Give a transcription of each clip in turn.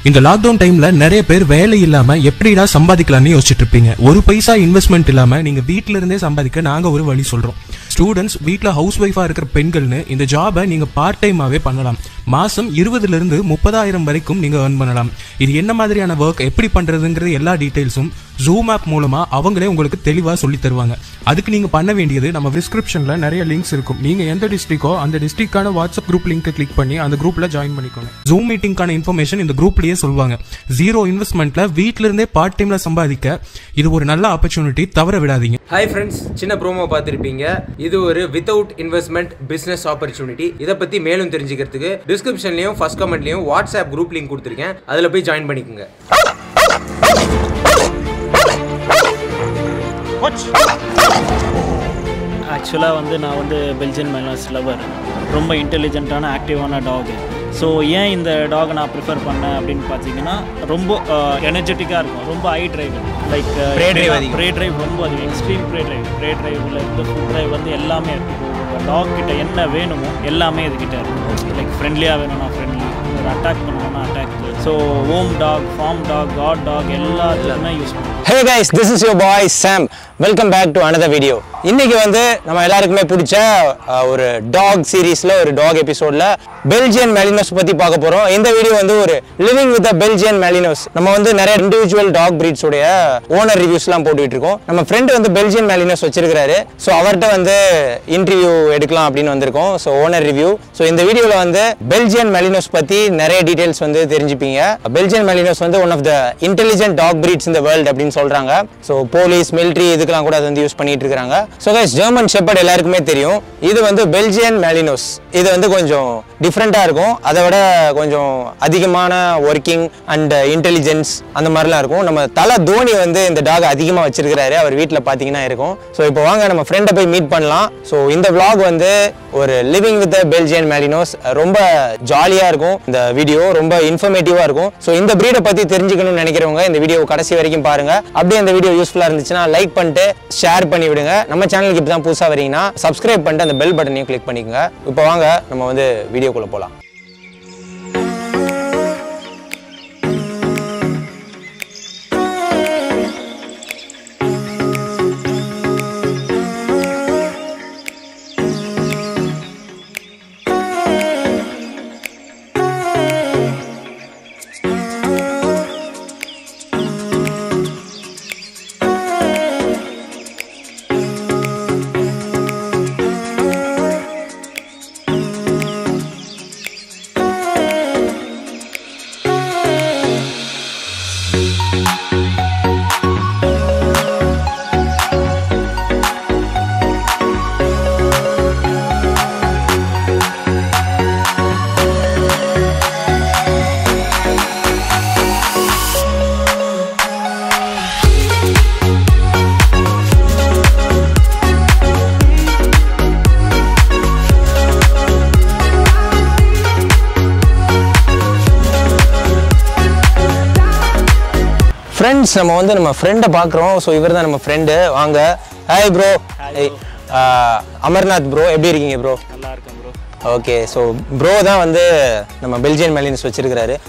இந்த லாக்டவுன் டைம்ல நிறைய பேர் வேலை இல்லாம எப்படிடா சம்பாதிக்கலாம்னு யோசிச்சுட்டு இருப்பீங்க ஒரு பைசா இன்வெஸ்ட்மெண்ட் இல்லாம நீங்க வீட்ல இருந்தே சம்பாதிக்க நாங்க ஒரு வழி சொல்றோம் ஸ்டூடெண்ட்ஸ் வீட்ல ஹவுஸ் ஒய்ஃபா இருக்கிற பெண்கள்னு இந்த ஜாபை நீங்க பார்ட் டைமாவே பண்ணலாம் மாசம் இருபதுல இருந்து முப்பதாயிரம் வரைக்கும் நீங்க earn பண்ணலாம் இது என்ன மாதிரியான ஒர்க் எப்படி பண்றதுங்கிற எல்லா டீடைல்ஸும் ஜூம் ஆப் மூலமா அவங்களே உங்களுக்கு தெளிவா சொல்லி தருவாங்க அதுக்கு நீங்க பண்ண வேண்டியது நம்ம டிஸ்கிரிப்ஷன்ல நிறைய லிங்க்ஸ் இருக்கும் நீங்க எந்த டிஸ்ட்ரிக்கோ அந்த டிஸ்ட்ரிக்டான வாட்ஸ்அப் குரூப் லிங்க் கிளிக் பண்ணி அந்த குரூப்ல ஜாயின் பண்ணிக்கோங்க ஜூம் மீட்டிங்கான இன்ஃபர்மேஷன் இந்த குரூப்லயே சொல்லுவாங்க ஜீரோ இன்வெஸ்ட்மெண்ட்ல வீட்ல இருந்தே பார்ட் டைம்ல சம்பாதிக்க இது ஒரு நல்ல ஆப்பர்ச்சுனிட்டி தவற விடாதீங்க ஹாய் ஃப்ரெண்ட்ஸ் சின்ன ப்ரோமோ பார்த்துருப்பீங்க இது ஒரு வித்தவுட் இன்வெஸ்ட்மெண்ட் பிசினஸ் ஆப்பர்ச்சுனிட்டி இதை பற்றி மேலும் தெரிஞ்சுக்கிறதுக்கு டிஸ்கிரிப்ஷன்லையும் ஃபர்ஸ்ட் கமெண்ட்லையும் வாட்ஸ்அப் குரூப் லிங்க் கொடுத்துருக்கேன் அதில் போய் ஜாயின் பண்ணிக்கோங்க ஆக்சுவலாக வந்து நான் வந்து பெல்ஜியன் மைனஸ் லவர் ரொம்ப இன்டெலிஜென்ட்டான ஆக்டிவான டாக் ஸோ ஏன் இந்த டாகை நான் ப்ரிஃபர் பண்ணேன் அப்படின்னு பார்த்தீங்கன்னா ரொம்ப எனர்ஜெட்டிக்காக இருக்கும் ரொம்ப high drive like Prey drive அதிகம். ப்ரே டிரைவ் ரொம்ப அதிகம் எக்ஸ்ட்ரீம் ப்ரே டிரைவ் ப்ரே டிரைவில் இருந்து ஃபுட் டிரைவ் வந்து எல்லாமே இருக்கும் டாக் கிட்ட என்ன வேணுமோ எல்லாமே இதுகிட்ட இருக்கும் லைக் ஃப்ரெண்ட்லியாக வேணும்னா ஃப்ரெண்ட்லி ஒரு அட்டாக் பண்ணணும்னா attack so home dog farm dog guard dog எல்லாத்துக்குமே யூஸ் பண்ணுவோம் hey guys this is your boy Sam welcome back to another video இன்னைக்கு வந்து நம்ம எல்லாருக்குமே பிடிச்ச அஹ், ஒரு டாக் சீரீஸ்ல ஒரு டாக் எபிசோட்ல பெல்ஜியன் மெலினோஸ் பத்தி பார்க்க போறோம் இந்த வீடியோ வந்து ஒரு லிவிங் வித் பெல்ஜியன் மெலினோஸ் நம்ம வந்து நிறைய இண்டிவிஜுவல் டாக் பிரீட்ஸ் உடைய ஓனர் ரிவ்யூஸ்லாம் போட்டுட்டு இருக்கோம் நம்ம ஃப்ரெண்ட் வந்து பெல்ஜியன் மெலினோஸ் வச்சிருக்காரு ஸோ அவர்கிட்ட வந்து இன்டர்வியூ எடுக்கலாம் அப்படின்னு வந்திருக்கோம் ஸோ ஓனர் ரிவ்யூ ஸோ இந்த வீடியோவில் வந்து பெல்ஜியன் மெலினோஸ் பற்றி நிறைய டீடைல்ஸ் வந்து தெரிஞ்சுப்பீங்க பெல்ஜியன் மெலினோஸ் வந்து one of the intelligent dog breeds இந்த வேர்ல்டு அப்படின்னு சொல்கிறாங்க ஸோ போலீஸ் மிலிட்ரி இதுக்கெல்லாம் கூட அது வந்து யூஸ் பண்ணிட்டு இருக்காங்க ஸோ கைஸ் ஜெர்மன் ஷெப்பர்ட் எல்லாருக்குமே தெரியும் இது வந்து பெல்ஜியன் மெலினோஸ் இது வந்து கொஞ்சம் டிஃப்ரெண்ட்டாக இருக்கும் அதை விட கொஞ்சம் அதிகமான ஒர்க்கிங் அண்ட் இன்டெலிஜென்ஸ் அந்த மாதிரிலாம் இருக்கும் நம்ம தலை தோனி வந்து இந்த டாக் அதிகமாக வச்சிருக்கிறாரு அவர் வீட்டில் பார்த்தீங்கன்னா இருக்கும் ஸோ இப்போ வாங்க நம்ம ஃப்ரெண்டை போய் மீட் பண்ணலாம் ஸோ இந்த vlog வந்து ஒரு லிவிங் வித் பெல்ஜியன் மேலினோஸ் ரொம்ப ஜாலியாக இருக்கும் இந்த வீடியோ ரொம்ப இன்ஃபர்மேட்டிவாக இருக்கும் ஸோ இந்த ப்ரீடை பற்றி தெரிஞ்சுக்கணும்னு நினைக்கிறவங்க இந்த வீடியோ கடைசி வரைக்கும் பாருங்க அப்படியே இந்த வீடியோ யூஸ்ஃபுல்லாக இருந்துச்சுன்னா லைக் பண்ணிட்டு ஷேர் பண்ணி விடுங்க நம்ம சேனலுக்கு இப்போ தான் புதுசாக வரீங்கன்னா சப்ஸ்கிரைப் பண்ணிட்டு அந்த பெல் பட்டனையும் கிளிக் பண்ணிக்கோங்க இப்போ வாங்க நம்ம வந்து வீடியோக்குள்ளே போகலாம் ஃப்ரெண்ட்ஸ் நம்ம வந்து நம்ம ஃப்ரெண்டை பார்க்குறோம் ஸோ இவர் தான் நம்ம ஃப்ரெண்டு வாங்க ஹாய் ப்ரோ அமர்நாத் ப்ரோ எப்படி இருக்கீங்க ப்ரோ நல்லா இருக்கேன் ப்ரோ ஓகே ஸோ ப்ரோ தான் வந்து நம்ம பெல்ஜியன் மெலினஸ் வச்சிருக்கிறாரு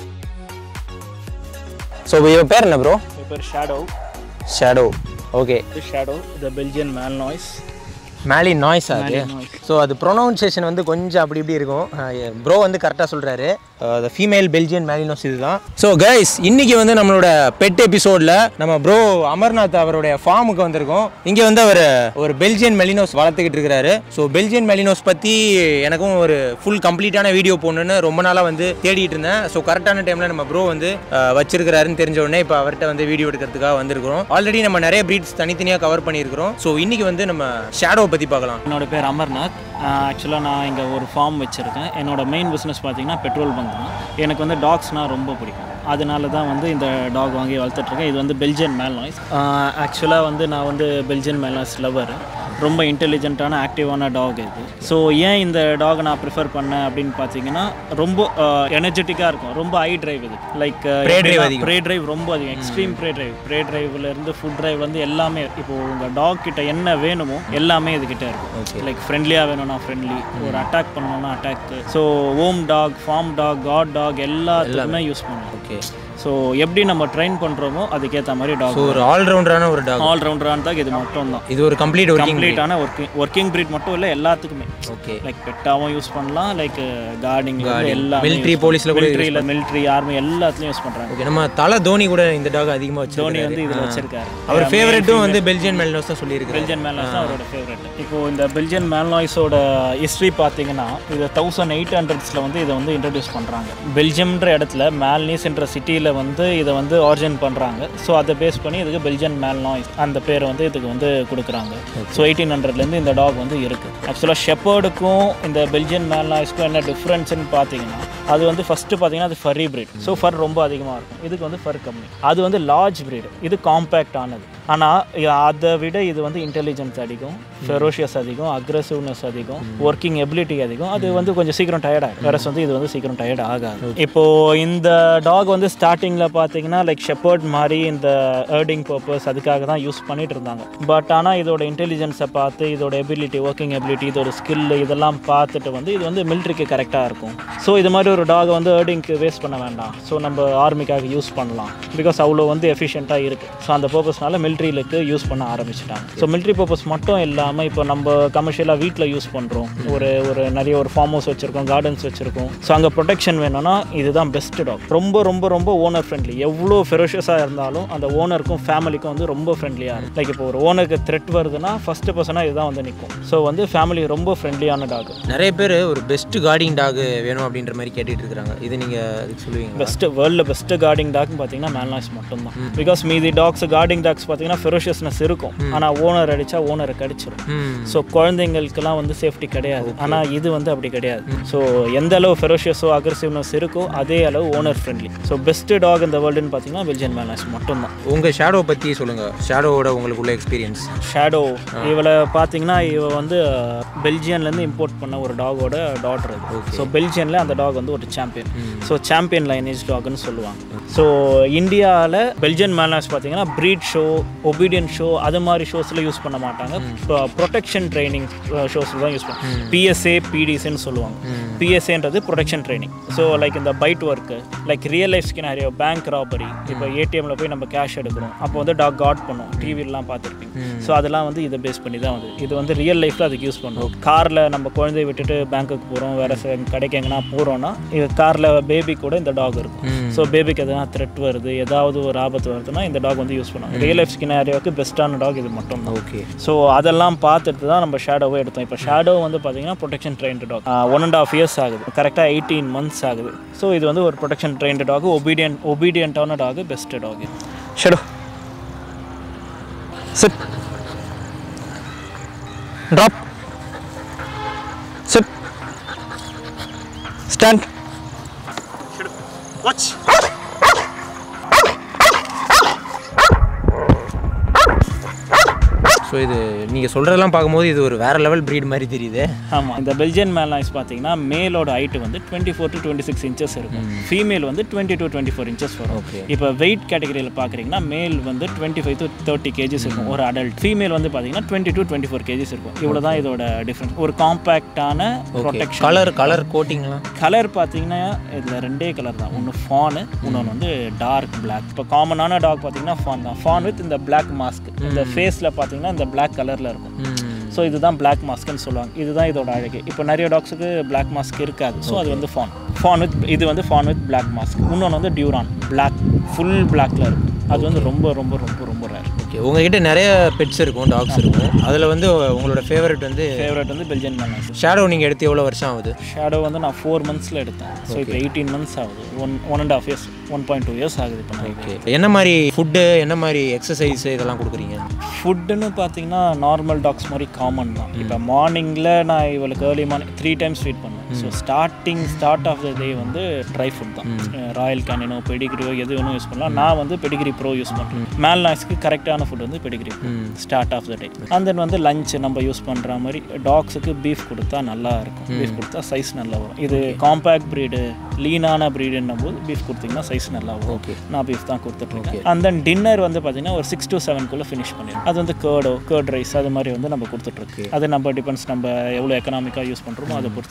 ஸோ இவன் பேர் என்ன ப்ரோ என் பேர் shadow shadow okay shadow the Belgian Malinois Malinois அது Mali noise. ஸோ அது ப்ரொனவுன்சியேஷன் வந்து கொஞ்சம் அப்படி இப்படி இருக்கும் ப்ரோ வந்து கரெக்டாக சொல்கிறாரு த ஃபீமேல் பெல்ஜியன் மேலினோஸ் இதுதான் ஸோ கைஸ் இன்னைக்கு வந்து நம்மளோட பெட் எபிசோடில் நம்ம ப்ரோ அமர்நாத் அவருடைய ஃபார்முக்கு வந்திருக்கோம் இங்கே வந்து அவர் ஒரு பெல்ஜியன் மெலினோஸ் வளர்த்துக்கிட்டு இருக்கிறாரு ஸோ பெல்ஜியன் மெலினோஸ் பற்றி எனக்கும் ஒரு ஃபுல் கம்ப்ளீட்டான வீடியோ போடணுன்னு ரொம்ப நாளாக வந்து தேடிட்டு இருந்தேன் ஸோ கரெக்டான டைமில் நம்ம ப்ரோ வந்து அஹ், வச்சிருக்கிறாருன்னு தெரிஞ்ச உடனே இப்போ அவர்கிட்ட வந்து வீடியோ எடுக்கிறதுக்காக வந்திருக்கிறோம் ஆல்ரெடி நம்ம நிறைய ப்ரீட்ஸ் தனித்தனியாக கவர் பண்ணியிருக்கிறோம் ஸோ இன்னைக்கு வந்து நம்ம ஷேடோவை பற்றி பார்க்கலாம் என்னோட பேர் அமர்நாத் ஆக்சுவலாக நான் இங்கே ஒரு ஃபார்ம் வச்சுருக்கேன் என்னோட மெயின் பிஸ்னஸ் பார்த்தீங்கன்னா பெட்ரோல் பங்க் தான் எனக்கு வந்து டாக்ஸ்னால் ரொம்ப பிடிக்கும் அதனால தான் வந்து இந்த டாக் வாங்கி வளர்த்துட்ருக்கேன் இது வந்து பெல்ஜியன் மேல் நாய்ஸ் ஆக்சுவலாக வந்து நான் வந்து பெல்ஜியன் மேல் நாய்ஸ் லவர் ரொம்ப இன்டெலிஜென்ட்டான ஆக்டிவான டாக் இது ஸோ ஏன் இந்த டாகை நான் ப்ரிஃபர் பண்ணேன் அப்படின்னு பார்த்தீங்கன்னா ரொம்ப எனர்ஜெட்டிக்காக இருக்கும் ரொம்ப ஹை டிரைவ் இது லைக் Prey drive அதிகம். ப்ரே டிரைவ் ரொம்ப அதிகம் எக்ஸ்ட்ரீம் ப்ரே டிரைவ் ப்ரே டிரைவ்ல இருந்து ஃபுட் டிரைவ் வந்து எல்லாமே இப்போ உங்கள் டாக் கிட்ட என்ன வேணுமோ எல்லாமே இதுகிட்ட இருக்கும் லைக் ஃப்ரெண்ட்லியாக வேணும்னா ஃப்ரெண்ட்லி ஒரு அட்டாக் பண்ணணும்னா attack so home dog farm dog guard dog எல்லாத்துக்குமே யூஸ் பண்ணுவோம் ஓகே ஸோ எப்படி நம்ம ட்ரெயின் பண்ணுறோமோ அதுக்கேற்ற மாதிரி டாக் ஸோ ஒரு ஆல்ரவுண்டரான ஒரு டாக் ஆல்ரவுண்டரான டாக் இது மட்டும் தான் இது ஒரு கம்ப்ளீட் ஒர்க்கிங் கம்ப்ளீட்டான ஒர்க்கிங் ஒர்க்கிங் ப்ரீட் மட்டும் இல்லை எல்லாத்துக்குமே ஓகே லைக் பெட்டாகவும் யூஸ் பண்ணலாம் லைக் கார்டிங் எல்லா Military, police ல கூட மிலிட்ரியில் மிலிட்ரி ஆர்மி எல்லாத்துலேயும் யூஸ் பண்ணுறாங்க ஓகே நம்ம தலை தோனி கூட இந்த டாக் அதிகமாக வச்சு தோனி வந்து இதில் வச்சிருக்காரு அவர் ஃபேவரட்டும் வந்து பெல்ஜியன் மெல்னோஸ் தான் சொல்லியிருக்காரு பெல்ஜியன் மேலாய்ஸ் தான் அவரோட ஃபேவரட் இப்போ இந்த பெல்ஜியன் மேலாய்ஸோட ஹிஸ்ட்ரி பார்த்தீங்கன்னா இது தௌசண்ட் எயிட் ஹண்ட்ரட்ஸில் வந்து இதை வந்து இன்ட்ரடியூஸ் பண்ணுறாங்க பெல்ஜியம்ன்ற இடத்துல மேல்னீஸ்ன்ற சிட்டியில் வந்து இதை வந்து ஆரிஜின் பண்ணுறாங்க ஸோ அதை பேஸ் பண்ணி இதுக்கு பெல்ஜியன் மேல்நாய்ஸ் அந்த பேரை வந்து இதுக்கு வந்து கொடுக்குறாங்க ஸோ எயிட்டீன் ஹண்ட்ரட்லேருந்து இந்த டாக் வந்து இருக்குது ஆக்சுவலாக ஷெப்பர்டுக்கும் இந்த பெல்ஜியன் மேல்நாய்ஸ்க்கும் என்ன டிஃப்ரென்ஸ்னு பார்த்தீங்கன்னா அது வந்து ஃபஸ்ட்டு பார்த்தீங்கன்னா அது ஃபர்ரி breed ஸோ ஃபர் ரொம்ப அதிகமாக இருக்கும் இதுக்கு வந்து ஃபர் கம்மி அது வந்து லார்ஜ் breed இது காம்பேக்ட் ஆனது ஆனால் அதை விட இது வந்து இன்டெலிஜென்ஸ் அதிகம் ஃபெரோஷியஸ் அதிகம் அக்ரெசிவ்னஸ் அதிகம் ஒர்க்கிங் எபிலிட்டி அதிகம் அது வந்து கொஞ்சம் சீக்கிரம் டயர்ட் ஆகும் வேற வந்து இது வந்து சீக்கிரம் டயர்ட் ஆகாது இப்போ இந்த டாக் வந்து ஸ்டார்டிங்கில் பார்த்தீங்கன்னா லைக் ஷெப்பர்ட் மாதிரி இந்த ஏர்டிங் பர்பஸ் அதுக்காக தான் யூஸ் பண்ணிட்டு இருந்தாங்க பட் ஆனால் இதோட இன்டெலிஜென்ஸை பார்த்து இதோட எபிலிட்டி ஒர்க்கிங் எபிலிட்டி இதோட ஸ்கில் இதெல்லாம் பார்த்துட்டு வந்து இது வந்து மிலிட்ரிக்கு கரெக்டாக இருக்கும் ஸோ இது மாதிரி ஒரு டாக் வந்து ஏர்டிங்க்கு வேஸ்ட் பண்ண வேண்டாம் ஸோ நம்ம ஆர்மிக்காக யூஸ் பண்ணலாம் பிகாஸ் அவ்வளோ வந்து எஃபிஷியண்ட்டாக இருக்குது ஸோ அந்த பர்பஸ்னால மிலிட்ரிலுக்கு யூஸ் பண்ண ஆரம்பிச்சிட்டாங்க ஸோ மிலிட்ரி பர்பஸ் மட்டும் இல்லாமல் இப்போ நம்ம கமர்ஷியலாக வீட்டில் யூஸ் பண்ணுறோம் ஒரு ஒரு நிறைய ஒரு ஃபார்ம் ஹவுஸ் வச்சுருக்கோம் கார்டன்ஸ் வச்சுருக்கோம் ஸோ அங்கே ப்ரொடெக்ஷன் வேணும்னா இதுதான் பெஸ்ட் டாக் ரொம்ப ரொம்ப ரொம்ப ஓனர் ஃப்ரெண்ட்லி எவ்வளோ ஃபெரோஷியஸாக இருந்தாலும் அந்த ஓனருக்கும் ஃபேமிலிக்கும் வந்து ரொம்ப ஃப்ரெண்ட்லியாக இருக்கும் லைக் இப்போ ஒரு ஓனருக்கு த்ரெட் வருதுன்னா ஃபஸ்ட்டு பர்சனாக இதுதான் வந்து நிற்கும் ஸோ வந்து ஃபேமிலி ரொம்ப ஃப்ரெண்ட்லியான டாக் நிறைய பேர் ஒரு பெஸ்ட் கார்டிங் டாக் வேணும் அப்படின்ற மாதிரி கேட்டுட்டு இருக்காங்க இது நீங்க அதுக்கு சொல்லுவீங்க பெஸ்ட் வேர்ல்டில் பெஸ்ட் கார்டிங் டாக்னு பார்த்தீங்கன்னா மேல்நாய்ஸ் மட்டும்தான் பிகாஸ் மீதி டாக்ஸ் கார்டிங் டாக்ஸ் பார்த்தீங்கன்னா ஃபெரோஷியஸ்னஸ் இருக்கும் ஆனால் ஓனர் அடித்தா ஓனரை கடிச்சிடும் ம் ஸோ குழந்தைங்களுக்கெல்லாம் வந்து சேஃப்டி கிடையாது ஆனால் இது வந்து அப்படி கிடையாது ஸோ எந்த அளவு ஃபெரோஷியஸோ அக்ரெசிவ்னஸ் இருக்கோ அதே அளவு owner friendly so best dog இந்த வேர்ல்டுன்னு பார்த்தீங்கன்னா பெல்ஜியன் மேல்நாய்ஸ் மட்டும்தான் உங்க ஷேடோ பத்தி சொல்லுங்க ஷேடோவோட உங்களுக்கு உள்ள எக்ஸ்பீரியன்ஸ் ஷேடோ இவளை பார்த்தீங்கன்னா இவ வந்து பெல்ஜியன்லேருந்து இம்போர்ட் பண்ண ஒரு டாகோட டாட்டர் இது ஸோ பெல்ஜியனில் அந்த டாக் வந்து ஒரு சாம்பியன் ஸோ சாம்பியன் லைனேஜ் டாக்னு சொல்லுவாங்க ஸோ இந்தியாவில் பெல்ஜியன் மேலாஸ் பார்த்தீங்கன்னா ப்ரீட் ஷோ ஒபீடியன் ஷோ அது மாதிரி ஷோஸில் யூஸ் பண்ண மாட்டாங்க ப்ரொடெக்ஷன் ட்ரைனிங் ஷோஸில் தான் யூஸ் பண்ணுவாங்க பிஎஸ்ஏ பிடிசின்னு சொல்லுவாங்க பிஎஸ்ஏன்றது ப்ரொடெக்ஷன் ட்ரைனிங் ஸோ லைக் இந்த bite work like real life scenario bank robbery இப்போ ஏடிஎம்ல போய் நம்ம கேஷ் எடுக்கிறோம் அப்போ வந்து டாக் காட் பண்ணும் டிவிலாம் பார்த்துருப்பீங்க ஸோ அதெல்லாம் வந்து இதை பேஸ் பண்ணி தான் வந்து இது வந்து ரியல் லைஃப்பில் அதுக்கு யூஸ் பண்ணுவோம் காரில் நம்ம குழந்தைய விட்டுட்டு பேங்க்குக்கு போகிறோம் வேறு கடைக்கு எங்கன்னா போகிறோன்னா இது காரில் பேபி கூட இந்த டாக் இருக்கும் ஸோ பேபிக்கு எதனா த்ரெட் வருது ஏதாவது ஒரு ஆபத்து வருதுன்னா இந்த டாக் வந்து யூஸ் பண்ணுவாங்க ரியல் லைஃப் ஸ்கினாரியோக்கு பெஸ்ட்டான டாக் இது மட்டும் தான் ஓகே ஸோ அதெல்லாம் பார்த்துட்டு தான் நம்ம ஷேடோவை எடுத்தோம் இப்போ ஷேடோ வந்து பார்த்தீங்கன்னா protection trained dog one and half years ஆகுது கரெக்டாக எயிட்டீன் மந்த்ஸ் ஆகுது ஸோ இது வந்து ஒரு ப்ரொடெக்ஷன் ட்ரெயின்டு டாக் ஒபீடியன்ட் ஒபீடியண்ட்டான dog best dog shadow sit drop sit stand watch so இது நீங்கள் சொல்கிறதெல்லாம் பார்க்கும்போது இது ஒரு வேற லெவல் breed மாதிரி தெரியுது ஆமாம் இந்த பெல்ஜியன் மேலாய்ஸ் பார்த்தீங்கன்னா மேலோட ஹைட்டு வந்து twenty four to twenty six inches இருக்கும் ஃபீமேல் வந்து twenty two twenty four inches வரும் Okay. இப்போ வெயிட் கேட்டகரியில் பார்க்குறீங்கன்னா மேல் வந்து twenty five to thirty KGs இருக்கும் ஒரு அடல்ட் ஃபீமேல் வந்து பார்த்தீங்கன்னா twenty two twenty four KGs இருக்கும் இவ்வளோ தான் இதோட டிஃப்ரென்ஸ் ஒரு காம்பேக்டான ப்ரொடெக்ஷன் கலர் கலர் கோட்டிங்லாம் கலர் பார்த்தீங்கன்னா இதில் ரெண்டே கலர் தான் ஒன்று ஃபானு இன்னொன்று வந்து டார்க் பிளாக் இப்போ காமனான டாக் பார்த்தீங்கன்னா ஃபான் தான் ஃபான் வித் இந்த பிளாக் மாஸ்க் இந்த ஃபேஸில் பார்த்தீங்கன்னா இந்த பிளாக் கலரில் இருக்கும் ஸோ இதுதான் பிளாக் மாஸ்க்னு சொல்லுவாங்க இதுதான் இதோட அழகு இப்போ நிறைய டாக்ஸுக்கு பிளாக் மாஸ்க் இருக்காது ஸோ அது வந்து ஃபான் ஃபான் வித் இது வந்து ஃபான் வித் பிளாக் மாஸ்க் இன்னொன்று வந்து டியூரான் பிளாக் ஃபுல் பிளாக்ல இருக்கும் அது வந்து ரொம்ப ரொம்ப ரொம்ப ரொம்ப ரேர் ஓகே உங்ககிட்ட நிறைய பெட்ஸ் இருக்கும் டாக்ஸ் இருக்கும் அதில் வந்து உங்களோட ஃபேவரட் வந்து ஃபேவரட் வந்து பெல்ஜியன் மேனஸ் ஷேடோ நீங்கள் எடுத்து எவ்வளோ வருஷம் ஆகுது ஷேடோ வந்து நான் ஃபோர் மந்த்ஸில் எடுத்தேன் ஸோ இப்போ எயிட்டீன் மந்த்ஸ் ஆகுது one one and half years one point two years ஆகுது இப்போ நான் ஓகே என்ன மாதிரி ஃபுட்டு என்ன மாதிரி எக்ஸசைஸ் இதெல்லாம் கொடுக்குறீங்க ஃபுட்டுன்னு பார்த்தீங்கன்னா நார்மல் டாக்ஸ் மாதிரி காமன் தான் இப்போ மார்னிங்கில் நான் இவளுக்கு early morning three times feed பண்ணுவேன் so starting start of the day வந்து ட்ரை ஃபுட் தான் ராயல் கேனினோ பெடிகிரியோ எது வேணும் யூஸ் பண்ணலாம் நான் வந்து பெடிகிரி ப்ரோ யூஸ் பண்ணுறேன் மேல் நாய்ஸ்க்கு கரெக்டான ஃபுட் வந்து pedigree start of the day and then வந்து லஞ்ச் நம்ம யூஸ் பண்ணுற மாதிரி டாக்ஸுக்கு பீஃப் கொடுத்தா நல்லா இருக்கும் பீஃப் கொடுத்தா சைஸ் நல்லா வரும் இது காம்பேக்ட் ப்ரீடு லீனான ப்ரீடுன்னும் போது பீஃப் கொடுத்தீங்கன்னா சைஸ் நல்லா வரும் Okay. நான் பீஃப் தான் கொடுத்துட்ருக்கேன் அண்ட் தென் டின்னர் வந்து பார்த்தீங்கன்னா ஒரு சிக்ஸ் டு செவன்குள்ளே ஃபினிஷ் பண்ணிடுவோம் அது வந்து கேர்டோ கேர்ட் ரைஸ் அது மாதிரி வந்து நம்ம கொடுத்துட்ருக்கு அது நம்ம டிபெண்ட்ஸ் நம்ம எவ்வளோ எக்கனாமிக்காக யூஸ் பண்ணுறோமோ அதை பொறுத்து நம்ம வந்து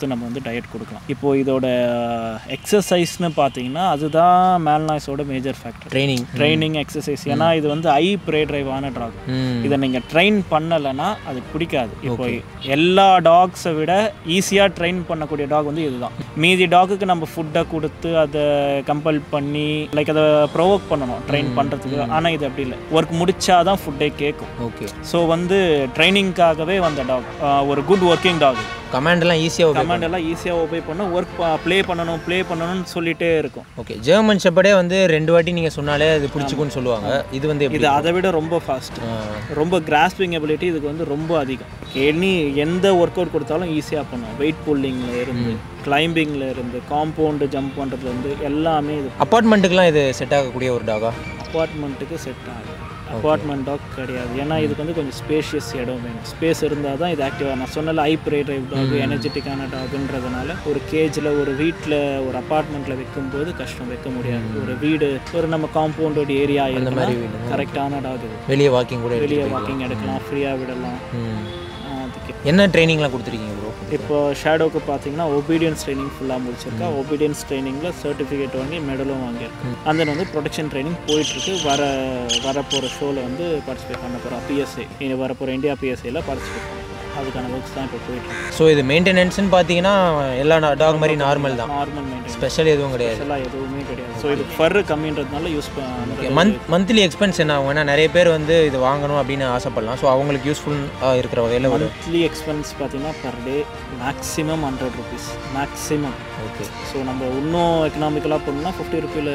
டயட் கொடுக்கலாம் இப்போ இதோட எக்ஸசைஸ்னு பார்த்தீங்கன்னா அதுதான் மேல்நாய்ஸோட major factor training training exercise ஏன்னா இது வந்து ஐ ப்ரே ட்ரைவான டாக் ம் இதை நீங்கள் ட்ரெயின் பண்ணலைன்னா அது பிடிக்காது இப்போ எல்லா டாக்ஸை விட ஈஸியாக ட்ரெயின் பண்ணக்கூடிய டாக் வந்து இதுதான் மீதி டாக்குக்கு நம்ம ஃபுட்டை கொடுத்து அதை கம்பல் பண்ணி லைக் அதை ப்ரொவோக் பண்ணணும் ட்ரெயின் பண்ணுறதுக்கு ஆனால் இது அப்படி இல்லை ஒர்க் முடிச்சாதான் ஃபுட்டே கேட்கும் ஓகே ஸோ வந்து ட்ரைனிங்காகவே வந்த டாக் ஒரு குட் ஒர்க்கிங் டாக் கமாண்டெல்லாம் ஈஸியாக கமாண்ட் எல்லாம் ஈஸியாக ஒபே பண்ண ஒர்க் ப்ளே பண்ணணும் ப்ளே பண்ணணும்னு சொல்லிட்டே இருக்கும் ஓகே ஜெர்மன் ஷெப்பர்டே வந்து ரெண்டு வாட்டி நீங்கள் சொன்னாலே அது பிடிச்சிக்குன்னு சொல்லுவாங்க இது வந்து எப்படி இது அதை விட ரொம்ப ஃபாஸ்ட் ஆ, ரொம்ப கிராஸ்பிங் எபிலிட்டி இதுக்கு வந்து ரொம்ப அதிகம் எனி எந்த ஒர்க் அவுட் கொடுத்தாலும் ஈஸியாக பண்ணும் வெயிட் புல்லிங்கில் இருந்து கிளைம்பிங்கில் இருந்து காம்பவுண்டு ஜம்ப் பண்ணுறதுலேருந்து எல்லாமே இது அப்பார்ட்மெண்ட்டுக்குலாம் இது செட் ஆகக்கூடிய ஒரு டாகா அப்பார்ட்மெண்ட்டுக்கு செட் ஆகும் அப்பார்ட்மெண்ட் டாக் கிடையாது ஏன்னா இதுக்கு வந்து கொஞ்சம் ஸ்பேஷியஸ் இடம் வேணும் ஸ்பேஸ் இருந்தால் தான் இது ஆக்டிவாக நான் சொன்னல ஐ ப்ரே ட்ரைவ் டாக் எனர்ஜெட்டிக்கான டாக்ன்றதுனால ஒரு கேஜில் ஒரு வீட்டில் ஒரு அப்பார்ட்மெண்ட்டில் வைக்கும்போது கஷ்டம் வைக்க முடியாது ஒரு வீடு ஒரு நம்ம காம்பவுண்டோட ஏரியா மாதிரி இருந்தால் கரெக்டான டாக் இது வெளியே வாக்கிங் கூட வெளியே வாக்கிங் எடுக்கலாம் ஃப்ரீயாக விடலாம் ம். ஆஹ் அதுக்கு என்ன ட்ரைனிங்லாம் கொடுத்துருக்கீங்க ப்ரோ இப்போ ஷேடோக்கு பார்த்தீங்கன்னா ஒபீடியன்ஸ் ட்ரைனிங் ஃபுல்லாக முடிச்சிருக்கா ஒபீடியன்ஸ் ட்ரைனிங்கில் சர்டிஃபிகேட் வாங்கி மெடலும் வாங்கியிருக்கேன் அந்த வந்து ப்ரொடெக்ஷன் ட்ரைனிங் போயிட்டுருக்கு வர வரப்போகிற ஷோவில் வந்து பார்ட்டிசிபேட் பண்ண போகிறோம் பிஎஸ்ஏ இனி வரப்போகிற இந்தியா பிஎஸ்ஏல பார்ட்டிசிபேட் பண்ண போகிறோம் அதுக்கான ஒர்க்ஸ் தான் இப்போ போயிட்டுருக்கு ஸோ இது மெயின்டெனன்ஸ்னு பார்த்தீங்கன்னா எல்லா டாக் மாதிரி நார்மல் தான் நார்மல் மெயின்டெனன்ஸ் ஸ்பெஷல் எதுவும் கிடையாது எல்லாம் எதுவுமே கிடையாது ஸோ இது ஃபர் கம்மின்றதுனால யூஸ் பண்ண மந்த் மந்த்லி எக்ஸ்பென்ஸ் என்ன ஆகும் ஏன்னா நிறைய பேர் வந்து இது வாங்கணும் அப்படின்னு ஆசைப்படலாம் ஸோ அவங்களுக்கு யூஸ்ஃபுல் இருக்கிற வகையில் ஒரு மந்த்லி எக்ஸ்பென்ஸ் பார்த்தீங்கன்னா per day maximum hundred rupees maximum okay so நம்ம இன்னும் எக்கனாமிக்கலாக பண்ணோம்னா ஃபிஃப்டி ருபீல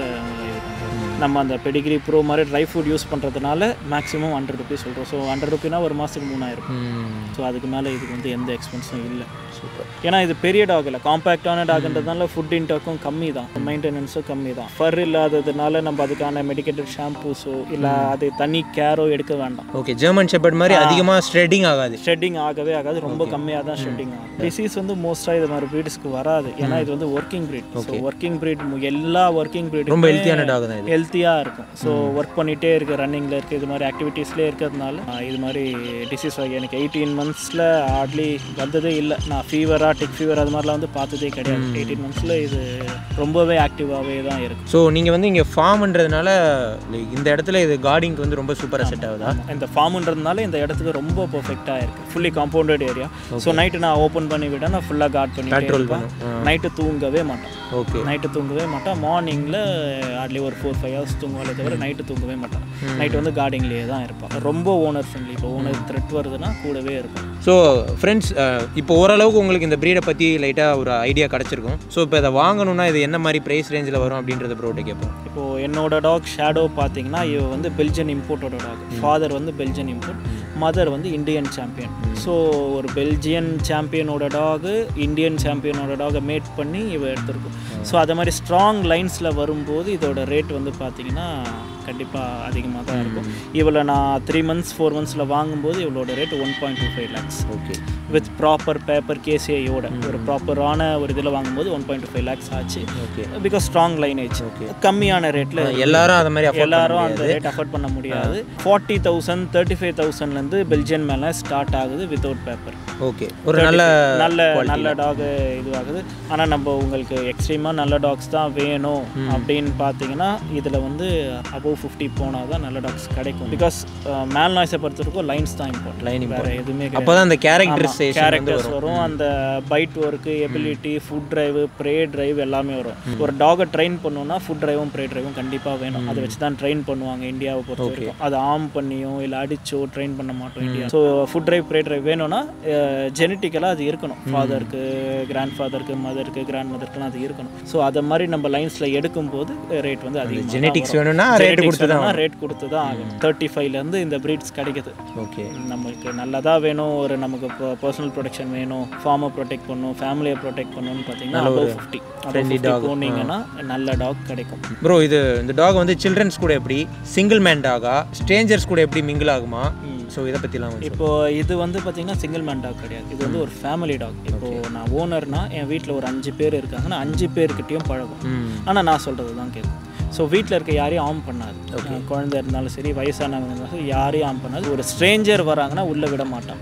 நம்ம அந்த பெடிகிரி ப்ரோ மாதிரி ட்ரை ஃபுட் யூஸ் பண்ணுறதுனால மேக்ஸிமம் ஹண்ட்ரட் ருபீஸ் சொல்கிறோம் ஸோ ஹண்ட்ரட் ருபீனா ஒரு மாதத்துக்கு மூணாயிரம் ஸோ அதுக்கு மேலே இதுக்கு வந்து எந்த எக்ஸ்பென்ஸும் இல்லை சூப்பர் ஏன்னா இது பெரிய டாக் இல்லை காம்பேக்டான டாக்ன்றதுனால ஃபுட் இன்டேக்கும் கம்மி தான் மெயின்டெனன்ஸும் கம்மி தான் ஃபர் இல்லாததுனால நம்ம அதுக்கான மெடிக்கேட்டட் ஷாம்பூஸோ இல்லை அது தனி கேரோ எடுக்க வேண்டாம் ஓகே ஜெர்மன் ஷெப்பர்ட் மாதிரி அதிகமாக ஸ்ட்ரெட்டிங் ஆகாது ஷெட்டிங் ஆகவே ஆகாது ரொம்ப கம்மியாக தான் ஷெட்டிங் ஆகும் டிசீஸ் வந்து மோஸ்ட்டாக இது மாதிரி ப்ரீட்ஸ்க்கு வராது ஏன்னா இது வந்து working breed so working breed எல்லா ஒர்க்கிங் ப்ரீட் ரொம்ப ஹெல்த்தியான டாக் தான் இது ஹெல்த்தியாக இருக்கும் ஸோ ஒர்க் பண்ணிகிட்டே இருக்கு ரன்னிங்கில் இருக்குது இது மாதிரி ஆக்டிவிட்டீஸ்லேயே இருக்கிறதுனால ஆஹ் இது மாதிரி டிசீஸ் வகை எனக்கு எயிட்டீன் மந்த்ஸில் ஹார்ட்லி வந்ததே இல்லை நான் ஃபீவராக டிக் ஃபீவர் அது மாதிரிலாம் வந்து பார்த்ததே கிடையாது எயிட்டீன் மந்த்ஸில் இது ரொம்பவே ஆக்டிவாகவே தான் இருக்கும் ஸோ நீங்கள் வந்து இங்கே ஃபார்ம்ன்றதுனால இந்த இடத்துல இது கார்டிங்க்கு வந்து ரொம்ப சூப்பராக செட் ஆகுதா இந்த ஃபார்ம்ன்றதுனால இந்த இடத்துக்கு ரொம்ப பர்ஃபெக்டாக இருக்குது fully compounded area so night நான் ஓப்பன் பண்ணி விட நான் ஃபுல்லாக கார்ட் பண்ணி இருப்பேன் நைட்டு தூங்கவே மாட்டேன் ஓகே நைட்டு தூங்கவே மாட்டேன் மார்னிங்கில் ஹார்ட்லி ஒரு ஃபோர் ஃபைவ் ஹவர்ஸ் தூங்குவாலே தவிர நைட்டு தூங்கவே மாட்டேன் நைட்டு வந்து கார்டிங்லேயே தான் இருப்பேன் ரொம்ப ஓனர் ஃப்ரெண்ட்லி இப்போ ஓனர் த்ரெட் வருதுன்னா கூடவே இருக்கும் ஸோ ஃப்ரெண்ட்ஸ் இப்போ ஓரளவுக்கு உங்களுக்கு இந்த ப்ரீடை பற்றி லைட்டாக ஒரு ஐடியா கிடச்சிருக்கும் ஸோ இப்போ இதை வாங்கணும்னா இது என்ன மாதிரி ப்ரைஸ் ரேஞ்சில் வரும் அப்படின்றத ப்ரோட்ட கேட்போம் இப்போது என்னோட டாக் ஷேடோ பார்த்தீங்கன்னா இவ வந்து பெல்ஜியன் இம்போர்ட்டோட டாக் ஃபாதர் வந்து பெல்ஜியன் இம்போர்ட் மதர் வந்து இந்தியன் சாம்பியன் ஸோ ஒரு பெல்ஜியன் சாம்பியனோட டாகு இந்தியன் சாம்பியனோட டாகை மேட் பண்ணி இவ எடுத்திருக்கும் ஸோ அது மாதிரி ஸ்ட்ராங் லைன்ஸில் வரும்போது இதோட ரேட் வந்து பார்த்தீங்கன்னா கண்டிப்பாக அதிகமாக தான் இருக்கும் இவளை நான் த்ரீ மந்த்ஸ் ஃபோர் மந்த்ஸில் வாங்கும்போது இவளோட rate one point two five lakhs okay with proper paper கேசிஐயோட ஒரு ப்ராப்பரான ஒரு இதில் வாங்கும்போது one point two five lakhs ஆச்சு ஓகே பிகாஸ் ஸ்ட்ராங் லைனேஜ் கம்மியான ரேட்டில் எல்லாரும் அதை மாதிரி afford எல்லாரும் அந்த ரேட் அஃபோர்ட் பண்ண முடியாது ஃபார்ட்டி தௌசண்ட் தேர்ட்டி ஃபைவ் தௌசண்ட்லேருந்து பெல்ஜியன் மேலே ஸ்டார்ட் ஆகுது வித்தவுட் பேப்பர் ஓகே ஒரு நல்ல நல்ல நல்ல டாக் இதுவாகுது ஆனால் நம்ம உங்களுக்கு எக்ஸ்ட்ரீமாக நல்ல டாக்ஸ் தான் வேணும் அப்படின்னு பார்த்தீங்கன்னா இதில் வந்து அபவ் ஃபிஃப்டி போனால் தான் நல்ல டாக்ஸ் கிடைக்கும் பிகாஸ் மேல் நாய்ஸை பொறுத்தவரைக்கும் லைன்ஸ் தான் இம்பார்ட்டன்ட் லைன் வேறு எதுவுமே அப்போ தான் அந்த கேரக்டரைசேஷன் கேரக்டர்ஸ் வரும் அந்த bite work ability food drive prey drive எல்லாமே வரும் ஒரு டாகை ட்ரெயின் பண்ணணும்னா ஃபுட் டிரைவும் ப்ரே டிரைவும் கண்டிப்பாக வேணும் அதை வச்சு தான் ட்ரெயின் பண்ணுவாங்க இந்தியாவை பொறுத்த வரைக்கும் அதை ஆம் பண்ணியோ இல்லை அடிச்சோ ட்ரெயின் பண்ண மாட்டோம் India so food drive prey drive வேணும்னா ஜெனட்டிக்கலாக அது இருக்கணும் ஃபாதருக்கு கிராண்ட் ஃபாதருக்கு மதருக்கு கிராண்ட் மதருக்குலாம் அது இருக்கணும் ஸோ அதை மாதிரி நம்ம லைன்ஸில் எடுக்கும்போது ரேட் வந்து அதிகம் ஜெனட்டிக்ஸ் வேணும்னா ரேட் கொடுத்து தான் ரேட் கொடுத்து தான் ஆகும் தேர்ட்டி ஃபைவ்லேருந்து இந்த ப்ரீட்ஸ் கிடைக்குது ஓகே நம்மளுக்கு நல்லதாக வேணும் ஒரு நமக்கு பர்சனல் ப்ரொடெக்ஷன் வேணும் ஃபார்மை ப்ரொடெக்ட் பண்ணணும் ஃபேமிலியை ப்ரொடெக்ட் பண்ணணும்னு பார்த்தீங்கன்னா அபவ் ஃபிஃப்டி அபவ் போனீங்கன்னா நல்ல டாக் கிடைக்கும் ப்ரோ இது இந்த டாக் வந்து சில்ட்ரன்ஸ் கூட எப்படி சிங்கிள் மேன் டாகா ஸ்ட்ரேஞ்சர்ஸ் கூட எப்படி மிங்கிள் ஆகுமா ஸோ இதை பற்றிலாம் இப்போ இது வந்து பார்த்தீங்கன்னா சிங்கிள் மேன் டாக் கிடையாது இது வந்து ஒரு ஃபேமிலி டாக் இப்போ நான் ஓனர்னா என் வீட்டில் ஒரு அஞ்சு பேர் இருக்காங்கன்னா அஞ்சு பேர்கிட்டயும் பழகும் ஆனால் நான் சொல்கிறது தான் கேட்கும் ஸோ வீட்டில் இருக்க யாரையும் ஆம் பண்ணாது குழந்தை இருந்தாலும் சரி வயசானவங்க இருந்தாலும் சரி யாரையும் ஆம் பண்ணாது ஒரு ஸ்ட்ரேஞ்சர் வராங்கன்னா உள்ளே விட மாட்டான்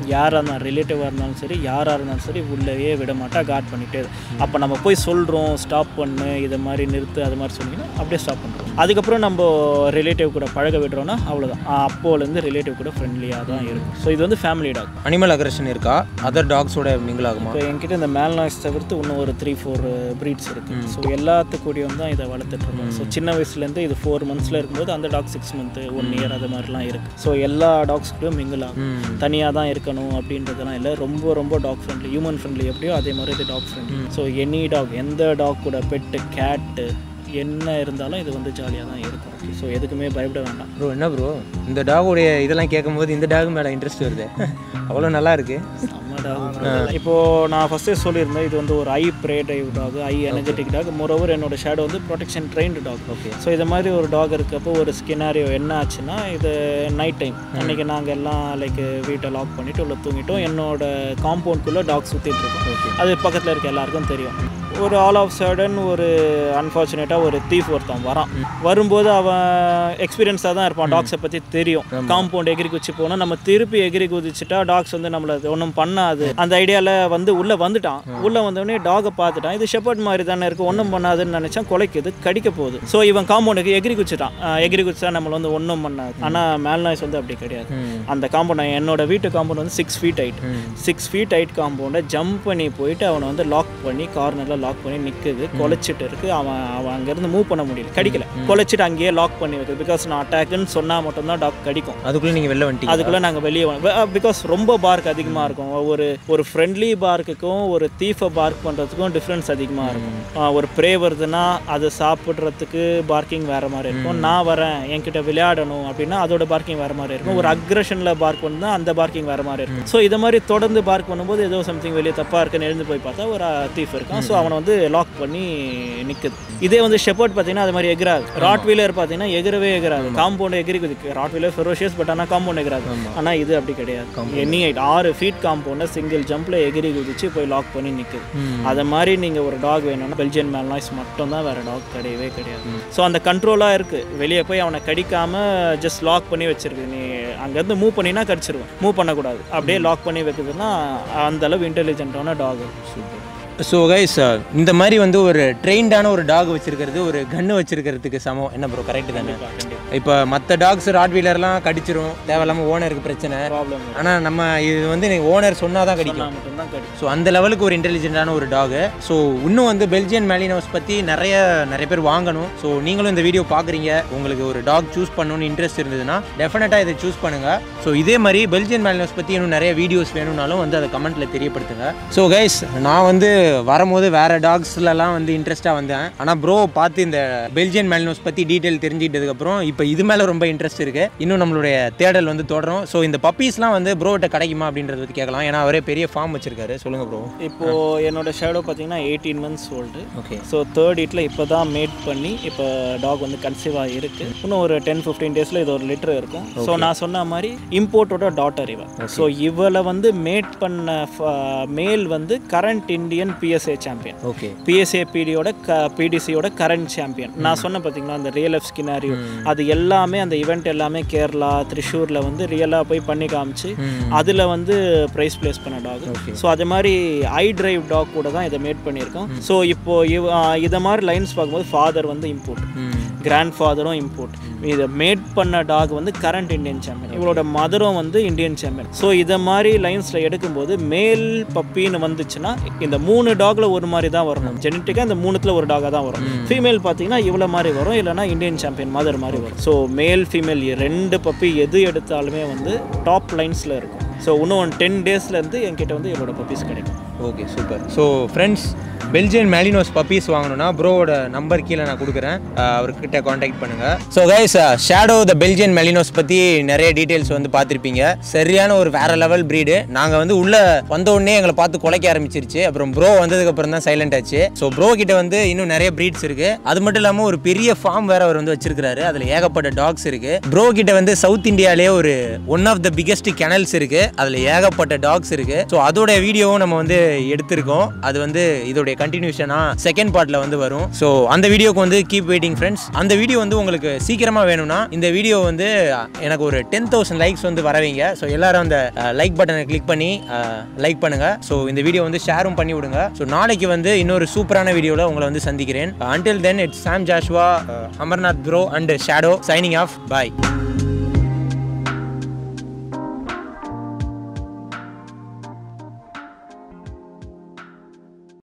யாராக இருந்தாலும் ரிலேட்டிவாக இருந்தாலும் சரி யாராக இருந்தாலும் சரி உள்ளவே விட மாட்டா கார்ட் பண்ணிகிட்டே அப்போ நம்ம போய் சொல்கிறோம் ஸ்டாப் பண்ணு இதை மாதிரி நிறுத்து அது மாதிரி சொன்னீங்கன்னா அப்படியே ஸ்டாப் பண்ணுறோம் அதுக்கப்புறம் நம்ம ரிலேட்டிவ் கூட பழக விடுறோன்னா அவ்வளோதான் அப்போலேருந்து ரிலேட்டிவ் கூட ஃப்ரெண்ட்லியாக தான் இருக்கும் ஸோ இது வந்து ஃபேமிலி டாக் அனிமல் அக்ரஷன் இருக்கா அதர் டாக்ஸோட மிங்கிள் ஆகுமா இப்போ என்கிட்ட இந்த மேல் நாய்ஸ் தவிர்த்து இன்னும் ஒரு த்ரீ ஃபோர் ப்ரீட்ஸ் இருக்குது ஸோ எல்லாத்துக்கூடயும் தான் இதை வளர்த்துட்ருக்கோம் ஸோ சின்ன வயசுலேருந்து இது ஃபோர் மந்த்ஸில் இருக்கும்போது அந்த dog six month one year அது மாதிரிலாம் இருக்குது ஸோ எல்லா டாக்ஸ் கூடயும் மிங்கிள் ஆகும் தனியாக தான் இருக்கணும் அப்படின்றதெல்லாம் இல்லை ரொம்ப ரொம்ப டாக் ஃப்ரெண்ட்லி ஹியூமன் ஃப்ரெண்ட்லி எப்படியோ அதே மாதிரி இது dog friendly so any dog எந்த டாக் கூட பெட்டு கேட்டு என்ன இருந்தாலும் இது வந்து ஜாலியாக தான் இருக்கும் ஸோ எதுக்குமே பயப்பட வேண்டாம் ப்ரோ என்ன ப்ரோ இந்த டாகுடைய இதெல்லாம் கேட்கும்போது இந்த டாக் மேலே இன்ட்ரெஸ்ட் வருது அவ்வளோ நல்லா இருக்கு செம்ம dog. இப்போ நான் ஃபர்ஸ்டே சொல்லியிருந்தேன் இது வந்து ஒரு high prey drive dog high energetic dog moreover என்னோட ஷேடோ வந்து protection trained dog okay so இது மாதிரி ஒரு டாக் இருக்கப்போ ஒரு ஸ்கினாரியோ என்ன ஆச்சுன்னா இது நைட் டைம் அன்னைக்கு நாங்கள் எல்லாம் லைக் வீட்டை லாக் பண்ணிட்டு உள்ள தூங்கிட்டோம் என்னோட காம்பவுண்ட்குள்ளே டாக் சுற்றிட்டு இருக்கோம் அது பக்கத்தில் இருக்க எல்லாருக்கும் தெரியும் ஒரு ஆல் ஆஃப் சடன் ஒரு அன்ஃபார்ச்சுனேட்டாக ஒரு தீஃப் ஒருத்தன் வரான் வரும்போது அவன் எக்ஸ்பீரியன்ஸாக தான் இருப்பான் டாக்ஸை பற்றி தெரியும் காம்பவுண்ட் எகிரி குச்சி போனால் நம்ம திருப்பி எகிரி குதிச்சுட்டா டாக்ஸ் வந்து நம்மள ஒன்றும் பண்ணாது அந்த ஐடியாவில் வந்து உள்ளே வந்துட்டான் உள்ளே வந்தோடனே டாகை பார்த்துட்டான் இது ஷெப்பர்ட் மாதிரி தானே இருக்குது ஒன்றும் பண்ணாதுன்னு நினச்சா குலைக்குது கடிக்க போகுது ஸோ இவன் காம்பவுண்டுக்கு எகிரி குச்சிட்டான் அஹ் எகிரி குச்சிட்டா நம்மள வந்து ஒன்றும் பண்ணாது ஆனால் மேல் நாய்ஸ் வந்து அப்படி கிடையாது அந்த காம்பவுண்ட் என்னோட வீட்டு காம்பவுண்ட் வந்து six feet height six feet height காம்பவுண்டை ஜம்ப் பண்ணி போயிட்டு அவனை வந்து லாக் பண்ணி கார்னரில் லாக் பண்ணி நிற்குது குலைச்சிட்டு இருக்கு அவன் அவன் அங்கேருந்து மூவ் பண்ண முடியல கடிக்கல குலைச்சிட்டு அங்கேயே லாக் பண்ணி வைக்குது பிகாஸ் நான் அட்டாக்குன்னு சொன்னால் மட்டும்தான் டாக் கடிக்கும் அதுக்குள்ளே நீங்கள் வெளில வந்துட்டீங்க அதுக்குள்ளே நாங்கள் வெளியே பிகாஸ் ரொம்ப பார்க் அதிகமாக இருக்கும் ஒரு ஒரு ஃப்ரெண்ட்லி பார்க்குக்கும் ஒரு தீஃபை பார்க் பண்ணுறதுக்கும் டிஃப்ரென்ஸ் அதிகமாக இருக்கும் ஆஹ் ஒரு ப்ரே வருதுன்னா அதை சாப்பிட்றதுக்கு பார்க்கிங் வேறு மாதிரி இருக்கும் நான் வரேன் என்கிட்ட விளையாடணும் அப்படின்னா அதோட பார்க்கிங் வேறு மாதிரி இருக்கும் ஒரு அக்ரஷனில் பார்க் பண்ணால் அந்த பார்க்கிங் வேறு மாதிரி இருக்கும் ஸோ இது மாதிரி தொடர்ந்து பார்க் பண்ணும்போது ஏதோ சம்திங் வெளியே தப்பாக இருக்குன்னு எழுந்து போய் பார்த்தா ஒரு தீஃப் இருக்கான் ஸோ அவனை வந்து லாக் பண்ணி நிற்குது இதே வந்து ஷெப்பர்ட் பார்த்தீங்கன்னா அது மாதிரி எகிராது ராட் வீலர் பார்த்தீங்கன்னா எகிறவே எகிறாது காம்பவுண்ட் எகிரி குதிக்கு ராட் வீலர் ஃபெரோஷியஸ் பட் ஆனால் காம்பவுண்ட் எகிறாது ஆனால் இது அப்படி கிடையாது எனி ஹைட் ஆறு ஃபீட் காம்பவுண்டை சிங்கிள் ஜம்பில் எகிரி குதிச்சு போய் லாக் பண்ணி நிற்குது அதை மாதிரி நீங்கள் ஒரு டாக் வேணும்னா பெல்ஜியன் மேல் நாய்ஸ் மட்டும் தான் வேறு டாக் கிடையவே கிடையாது ஸோ அந்த கண்ட்ரோலாக இருக்குது வெளியே போய் அவனை கடிக்காம ஜஸ்ட் லாக் பண்ணி வச்சிருக்கு நீ அங்கேருந்து மூவ் பண்ணினா கடிச்சிருவேன் மூவ் பண்ணக்கூடாது அப்படியே லாக் பண்ணி வைக்குதுன்னா அந்த அளவு இன்டெலிஜென்ட்டான டாக் ஸோ கைஸ் இந்த மாதிரி வந்து ஒரு ட்ரெயின்டான ஒரு டாக் வச்சிருக்கிறது ஒரு கன்று வச்சிருக்கிறதுக்கு சமம் என்ன ப்ரோ கரெக்ட் தானே இப்போ மற்ற டாக்ஸ் ராட் வீலர்லாம் கடிச்சிரும் தேவையில்லாமல் ஓனருக்கு பிரச்சனை ப்ராப்ளம் ஆனால் நம்ம இது வந்து ஓனர் சொன்னால் தான் கடிக்கும் மட்டும்தான் கடிக்கும் ஸோ அந்த லெவலுக்கு ஒரு இன்டெலிஜென்ட்டான ஒரு டாகு ஸோ இன்னும் வந்து பெல்ஜியன் மேலினோஸ் பற்றி நிறைய நிறைய பேர் வாங்கணும் ஸோ நீங்களும் இந்த வீடியோ பார்க்குறீங்க உங்களுக்கு ஒரு டாக் சூஸ் பண்ணணும்னு இன்ட்ரெஸ்ட் இருந்ததுன்னா டெஃபினட்டாக இதை சூஸ் பண்ணுங்கள் ஸோ இதே மாதிரி பெல்ஜியன் மேலினோஸ் பற்றி இன்னும் நிறைய வீடியோஸ் வேணும்னாலும் வந்து அதை கமெண்ட்டில் தெரியப்படுத்துங்க ஸோ கைஸ் நான் வந்து வரும்போது வேறு டாக்ஸ்லலாம் வந்து இன்ட்ரெஸ்ட்டாக வந்தேன் ஆனால் ப்ரோ பார்த்து இந்த பெல்ஜியன் மேலினோஸ் பற்றி டீட்டெயில் தெரிஞ்சுக்கிட்டதுக்கப்புறம் இப்போ இது மேலே ரொம்ப இன்ட்ரெஸ்ட் இருக்குது இன்னும் நம்மளுடைய தேடல் வந்து தொடரும் ஸோ இந்த பப்பீஸ்லாம் வந்து ப்ரோட்ட கிடைக்குமா அப்படின்றத பற்றி கேட்கலாம் ஏன்னா அவரே பெரிய ஃபார்ம் வச்சிருக்காரு சொல்லுங்க ப்ரோ இப்போ என்னோட ஷேடோ பார்த்தீங்கன்னா eighteen months old okay so third இட்டில் இப்போ தான் மேட் பண்ணி இப்போ டாக் வந்து கன்சீவாக இருக்கு இன்னும் ஒரு டென் ஃபிஃப்டீன் டேஸில் இது ஒரு லிட்டர் இருக்கும் ஸோ நான் சொன்ன மாதிரி இம்போர்ட்டோட டாட்டர் இவ ஸோ இவளை வந்து மேட் பண்ண மேல் வந்து current Indian BSA champion okay BSA பிடியோட க பிடிசியோட கரண்ட் சாம்பியன் நான் சொன்ன பார்த்தீங்களா அந்த ரியல் எஃப் ஸ்கினாரியோ அது எல்லாமே அந்த ஈவெண்ட் எல்லாமே கேரளா திரிஷூரில் வந்து ரியலாக போய் பண்ணி காமிச்சு அதில் வந்து ப்ரைஸ் ப்ளேஸ் பண்ண டாக் ஸோ அது மாதிரி ஐ டிரைவ் டாக் கூட தான் இதை மேட் பண்ணியிருக்கோம் ஸோ இப்போ இவ இதை மாதிரி லைன்ஸ் பார்க்கும்போது ஃபாதர் வந்து இம்போர்ட் கிராண்ட் ஃபாதரும் இம்போர்ட் இதை மேட் பண்ண டாக் வந்து கரண்ட் இந்தியன் சாம்பியன் இவளோட மதரும் வந்து இந்தியன் சாம்பியன் ஸோ இதை மாதிரி லைன்ஸில் எடுக்கும்போது மேல் பப்பின்னு வந்துச்சுன்னா இந்த மூணு டாக்ல ஒரு மாதிரி தான் வரணும் ஜெனட்டிக்காக இந்த மூணுத்தில் ஒரு டாகாக தான் வரும் ஃபீமேல் பார்த்தீங்கன்னா இவ்வளோ மாதிரி வரும் இல்லைனா இந்தியன் சாம்பியன் மதர் மாதிரி வரும் ஸோ மேல் ஃபீமேல் ரெண்டு பப்பி எது எடுத்தாலுமே வந்து டாப் லைன்ஸில் இருக்கும் ஸோ இன்னும் டென் டேஸ்லேருந்து என்கிட்ட வந்து இவளோட பப்பீஸ் கிடைக்கும் okay super so friends Belgian Malinois puppies வாங்கணும்னா ப்ரோவோட நம்பர் கீழே நான் கொடுக்குறேன் அஹ் அவர்கிட்ட காண்டாக்ட் பண்ணுங்க so guys Shadow the Belgian Malinois பற்றி நிறைய டீட்டெயில்ஸ் வந்து பார்த்துருப்பீங்க சரியான ஒரு வேற லெவல் ப்ரீடு நாங்கள் வந்து உள்ள வந்த உடனே எங்களை பார்த்து குலைக்க ஆரம்பிச்சிருச்சு அப்புறம் ப்ரோ வந்ததுக்கு அப்புறம் தான் சைலண்ட் ஆச்சு ஸோ ப்ரோ கிட்ட வந்து இன்னும் நிறைய ப்ரீட்ஸ் இருக்கு அது மட்டும் இல்லாமல் ஒரு பெரிய ஃபார்ம் வேற அவர் வந்து வச்சிருக்காரு அதில் ஏகப்பட்ட டாக்ஸ் இருக்கு ப்ரோ கிட்ட வந்து சவுத் இந்தியாலே ஒரு one of the biggest kennels இருக்கு அதில் ஏகப்பட்ட டாக்ஸ் இருக்கு ஸோ அதோட வீடியோவும் நம்ம வந்து எடுத்திருக்கோம் அது வந்து இதோடைய கண்டினியூஷனாக செகண்ட் பார்ட்டில் வந்து வரும் ஸோ அந்த வீடியோக்கு வந்து கீப் வெயிட்டிங் ஃப்ரெண்ட்ஸ் அந்த வீடியோ வந்து உங்களுக்கு சீக்கிரமாக வேணும்னா இந்த வீடியோ வந்து எனக்கு ஒரு டென் தௌசண்ட் லைக்ஸ் வந்து வரவைங்க ஸோ எல்லாரும் அந்த லைக் பட்டனை கிளிக் பண்ணி லைக் பண்ணுங்க ஸோ இந்த வீடியோ வந்து ஷேரும் பண்ணி விடுங்க ஸோ நாளைக்கு வந்து இன்னொரு சூப்பரான வீடியோவில் உங்களை வந்து சந்திக்கிறேன் until then it's Sam Joshua Amarnath bro and Shadow signing off bye